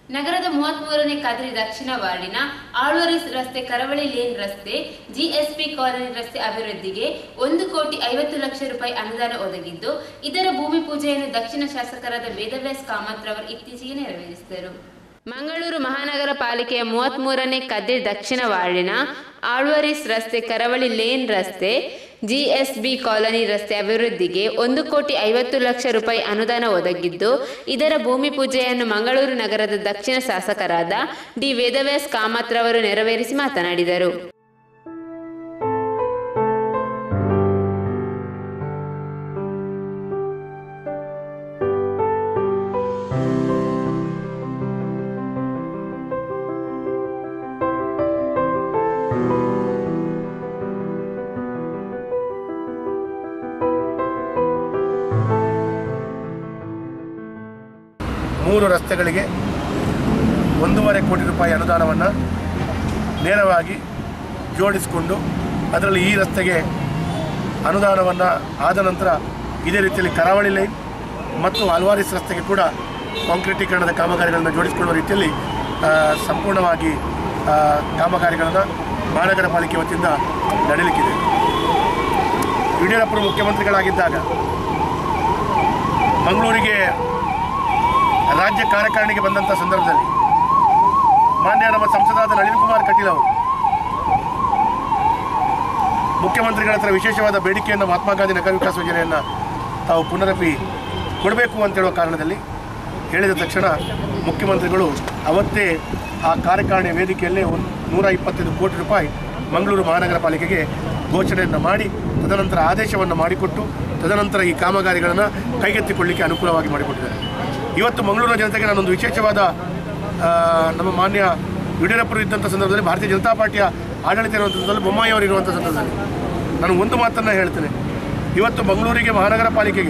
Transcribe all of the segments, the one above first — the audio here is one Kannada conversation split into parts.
ನಗರದ ಮೂವತ್ಮೂರನೇ ಕದ್ರಿ ದಕ್ಷಿಣ ವಾರ್ಡಿನ ಆಳ್ವರಿ ರಸ್ತೆ ಕರಾವಳಿ ಲೇನ್ ರಸ್ತೆ ಜಿಎಸ್ಪಿ ಕಾಲನಿ ರಸ್ತೆ ಅಭಿವೃದ್ಧಿಗೆ ಒಂದು ಕೋಟಿ ಐವತ್ತು ಲಕ್ಷ ರೂಪಾಯಿ ಅನುದಾನ ಒದಗಿದ್ದು ಇದರ ಭೂಮಿ ಪೂಜೆಯನ್ನು ದಕ್ಷಿಣ ಶಾಸಕರಾದ ವೇದವ್ಯಾಸ್ ಕಾಮತ್ ರವರು ಇತ್ತೀಚೆಗೆ ನೆರವೇರಿಸಿದರು ಮಂಗಳೂರು ಮಹಾನಗರ ಪಾಲಿಕೆಯ ಮೂವತ್ಮೂರನೇ ಕದ್ರಿ ದಕ್ಷಿಣ ವಾರ್ಡಿನ ಆಳ್ವರಿಸ್ ರಸ್ತೆ ಕರಾವಳಿ ಲೇನ್ ರಸ್ತೆ ಜಿಎಸ್ಬಿ ಕಾಲನಿ ರಸ್ತೆ ಅಭಿವೃದ್ಧಿಗೆ ಒಂದು ಕೋಟಿ ಐವತ್ತು ಲಕ್ಷ ರೂಪಾಯಿ ಅನುದಾನ ಒದಗಿದ್ದು ಇದರ ಭೂಮಿ ಪೂಜೆಯನ್ನು ಮಂಗಳೂರು ನಗರದ ದಕ್ಷಿಣ ಶಾಸಕರಾದ ಡಿ ವೇದವ್ಯಾಸ್ ಕಾಮತ್ ರವರು ನೆರವೇರಿಸಿ ಮಾತನಾಡಿದರು ಮೂರು ರಸ್ತೆಗಳಿಗೆ ಒಂದೂವರೆ ಕೋಟಿ ರೂಪಾಯಿ ಅನುದಾನವನ್ನು ನೇರವಾಗಿ ಜೋಡಿಸಿಕೊಂಡು ಅದರಲ್ಲಿ ಈ ರಸ್ತೆಗೆ ಅನುದಾನವನ್ನು ಆದ ನಂತರ ಇದೇ ರೀತಿಯಲ್ಲಿ ಕರಾವಳಿ ಲೈನ್ ಮತ್ತು ಅಲ್ವಾರಿಸ್ ರಸ್ತೆಗೆ ಕೂಡ ಕಾಂಕ್ರೀಟೀಕರಣದ ಕಾಮಗಾರಿಗಳನ್ನು ಜೋಡಿಸಿಕೊಳ್ಳುವ ರೀತಿಯಲ್ಲಿ ಆ, ಸಂಪೂರ್ಣವಾಗಿ ಆ, ಕಾಮಗಾರಿಗಳನ್ನು ಮಹಾನಗರ ಪಾಲಿಕೆ ವತಿಯಿಂದ ನಡೆಯಲಿಕ್ಕಿದೆ ಯಡಿಯೂರಪ್ಪರು ಮುಖ್ಯಮಂತ್ರಿಗಳಾಗಿದ್ದಾಗ ಮಂಗಳೂರಿಗೆ ರಾಜ್ಯ ಕಾರ್ಯಕಾರಿಣಿಗೆ ಬಂದಂಥ ಸಂದರ್ಭದಲ್ಲಿ ಮಾನ್ಯ ನಮ್ಮ ಸಂಸದಾದ ನಳಿನ್ ಕುಮಾರ್ ಕಟೀಲ್ ಅವರು ಮುಖ್ಯಮಂತ್ರಿಗಳ ಹತ್ರ ವಿಶೇಷವಾದ ಬೇಡಿಕೆಯನ್ನು ಮಹಾತ್ಮ ಗಾಂಧಿ ನಗರ ವಿಕಾಸ ಯೋಜನೆಯನ್ನು ತಾವು ಪುನರಪಿ ಕೊಡಬೇಕು ಅಂತ ಹೇಳುವ ಕಾರಣದಲ್ಲಿ ಹೇಳಿದ ತಕ್ಷಣ ಮುಖ್ಯಮಂತ್ರಿಗಳು ಅವತ್ತೇ ಆ ಕಾರ್ಯಕಾರಿಣಿ ವೇದಿಕೆಯಲ್ಲೇ ಒಂದು ನೂರ ಇಪ್ಪತ್ತೈದು ಕೋಟಿ ರೂಪಾಯಿ ಮಂಗಳೂರು ಮಹಾನಗರ ಪಾಲಿಕೆಗೆ ಘೋಷಣೆಯನ್ನು ಮಾಡಿ ತದನಂತರ ಆದೇಶವನ್ನು ಮಾಡಿಕೊಟ್ಟು ತದನಂತರ ಈ ಕಾಮಗಾರಿಗಳನ್ನು ಕೈಗೆತ್ತಿಕೊಳ್ಳಿಕ್ಕೆ ಅನುಕೂಲವಾಗಿ ಮಾಡಿಕೊಟ್ಟಿದ್ದಾರೆ ಇವತ್ತು ಮಂಗಳೂರಿನ ಜನತೆಗೆ ನಾನೊಂದು ವಿಶೇಷವಾದ ಆ, ನಮ್ಮ ಮಾನ್ಯ ಯಡಿಯೂರಪ್ಪರು ಇದ್ದಂಥ ಸಂದರ್ಭದಲ್ಲಿ ಭಾರತೀಯ ಜನತಾ ಪಾರ್ಟಿಯ ಆಡಳಿತ ಇರುವಂಥ ಸಂದರ್ಭದಲ್ಲಿ ಬೊಮ್ಮಾಯಿ ಅವರು ಇರುವಂಥ ಸಂದರ್ಭದಲ್ಲಿ ನಾನು ಒಂದು ಮಾತನ್ನು ಹೇಳ್ತೇನೆ ಇವತ್ತು ಮಂಗಳೂರಿಗೆ ಮಹಾನಗರ ಪಾಲಿಕೆಗೆ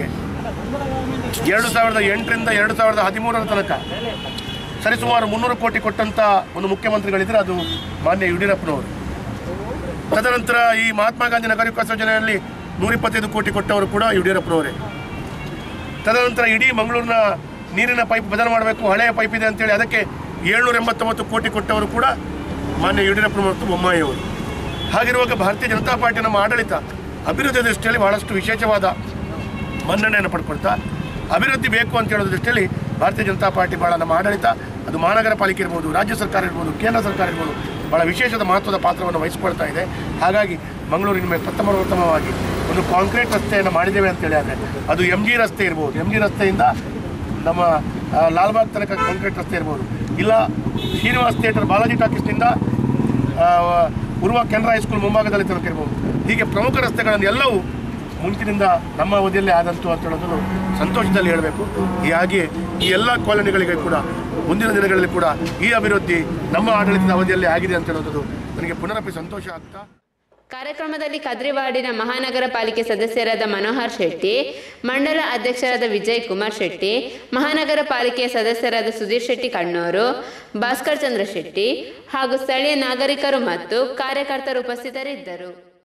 ಎರಡು ಸಾವಿರದ ಎಂಟರಿಂದ ಎರಡು ಸಾವಿರದ ಹದಿಮೂರರ ತನಕ ಸರಿಸುಮಾರು ಮುನ್ನೂರು ಕೋಟಿ ಕೊಟ್ಟಂಥ ಒಂದು ಮುಖ್ಯಮಂತ್ರಿಗಳಿದ್ದರೆ ಅದು ಮಾನ್ಯ ಯಡಿಯೂರಪ್ಪನವರು ತದನಂತರ ಈ ಮಹಾತ್ಮ ಗಾಂಧಿ ನಗರ ವಿಕಾಸ ಯೋಜನೆಯಲ್ಲಿ ನೂರಿಪ್ಪತ್ತೈದು ಕೋಟಿ ಕೊಟ್ಟವರು ಕೂಡ ಯಡಿಯೂರಪ್ಪನವರೇ ತದನಂತರ ಇಡೀ ಮಂಗಳೂರಿನ ನೀರಿನ ಪೈಪ್ ಬದಲು ಮಾಡಬೇಕು ಹಳೆಯ ಪೈಪ್ ಇದೆ ಅಂತೇಳಿ ಅದಕ್ಕೆ ಏಳ್ನೂರ ಎಂಬತ್ತೊಂಬತ್ತು ಕೋಟಿ ಕೊಟ್ಟವರು ಕೂಡ ಮಾನ್ಯ ಯಡಿಯೂರಪ್ಪ ಮತ್ತು ಬೊಮ್ಮಾಯಿ ಅವರು ಹಾಗಿರುವಾಗ ಭಾರತೀಯ ಜನತಾ ಪಾರ್ಟಿ ನಮ್ಮ ಆಡಳಿತ ಅಭಿವೃದ್ಧಿ ದೃಷ್ಟಿಯಲ್ಲಿ ಬಹಳಷ್ಟು ವಿಶೇಷವಾದ ಮನ್ನಣೆಯನ್ನು ಪಡ್ಕೊಳ್ತಾ ಅಭಿವೃದ್ಧಿ ಬೇಕು ಅಂತ ಹೇಳೋ ದೃಷ್ಟಿಯಲ್ಲಿ ಭಾರತೀಯ ಜನತಾ ಪಾರ್ಟಿ ಭಾಳ ನಮ್ಮ ಆಡಳಿತ ಅದು ಮಹಾನಗರ ಪಾಲಿಕೆ ಇರ್ಬೋದು ರಾಜ್ಯ ಸರ್ಕಾರ ಇರ್ಬೋದು ಕೇಂದ್ರ ಸರ್ಕಾರ ಇರ್ಬೋದು ಭಾಳ ವಿಶೇಷದ ಮಹತ್ವದ ಪಾತ್ರವನ್ನು ವಹಿಸಿಕೊಳ್ತಾ ಇದೆ ಹಾಗಾಗಿ ಮಂಗಳೂರಿನ ಮೇಲೆ ಪ್ರಥಮ ಪ್ರಥಮವಾಗಿ ಒಂದು ಕಾಂಕ್ರೀಟ್ ರಸ್ತೆಯನ್ನು ಮಾಡಿದ್ದೇವೆ ಅಂತೇಳಿ ಆದರೆ ಅದು ಎಮ್ ಜಿ ರಸ್ತೆ ಇರ್ಬೋದು ಎಮ್ ಜಿ ರಸ್ತೆಯಿಂದ ನಮ್ಮ ಆ, ಲಾಲ್ಬಾಗ್ ತನಕ ಕಾಂಕ್ರೀಟ್ ರಸ್ತೆ ಇರ್ಬೋದು ಇಲ್ಲ ಶ್ರೀನಿವಾಸ್ ಥಿಯೇಟರ್ ಬಾಲಾಜಿ ಟಾಕೀಸ್ನಿಂದ ಆ, ಉರ್ವ ಕೆನರಾ ಹೈಸ್ಕೂಲ್ ಮುಂಭಾಗದಲ್ಲಿ ತನಕ ಇರ್ಬೋದು ಹೀಗೆ ಪ್ರಮುಖ ರಸ್ತೆಗಳನ್ನು ಎಲ್ಲವೂ ಮುಂಚಿನಿಂದ ನಮ್ಮ ಅವಧಿಯಲ್ಲೇ ಆದಂತು ಅಂತ ಹೇಳೋದು ಸಂತೋಷದಲ್ಲಿ ಹೇಳಬೇಕು ಹೀಗಾಗಿ ಈ ಎಲ್ಲ ಕಾಲೋನಿಗಳಿಗೆ ಕೂಡ ಮುಂದಿನ ದಿನಗಳಲ್ಲಿ ಕೂಡ ಈ ಅಭಿವೃದ್ಧಿ ನಮ್ಮ ಆಡಳಿತದ ಅವಧಿಯಲ್ಲಿ ಆಗಿದೆ ಅಂತ ಹೇಳೋದು ನನಗೆ ಪುನರಪಿ ಸಂತೋಷ ಆಗ್ತಾ ಕಾರ್ಯಕ್ರಮದಲ್ಲಿ ಕದ್ರಿವಾಡಿನ ಮಹಾನಗರ ಪಾಲಿಕೆ ಸದಸ್ಯರಾದ ಮನೋಹರ್ ಶೆಟ್ಟಿ ಮಂಡಲ ಅಧ್ಯಕ್ಷರಾದ ವಿಜಯ್ ಕುಮಾರ್ ಶೆಟ್ಟಿ ಮಹಾನಗರ ಪಾಲಿಕೆಯ ಸದಸ್ಯರಾದ ಸುಧೀರ್ ಶೆಟ್ಟಿ ಕಣ್ಣೂರು ಭಾಸ್ಕರ್ ಚಂದ್ರ ಶೆಟ್ಟಿ ಹಾಗೂ ಸ್ಥಳೀಯ ನಾಗರಿಕರು ಮತ್ತು ಕಾರ್ಯಕರ್ತರು ಉಪಸ್ಥಿತರಿದ್ದರು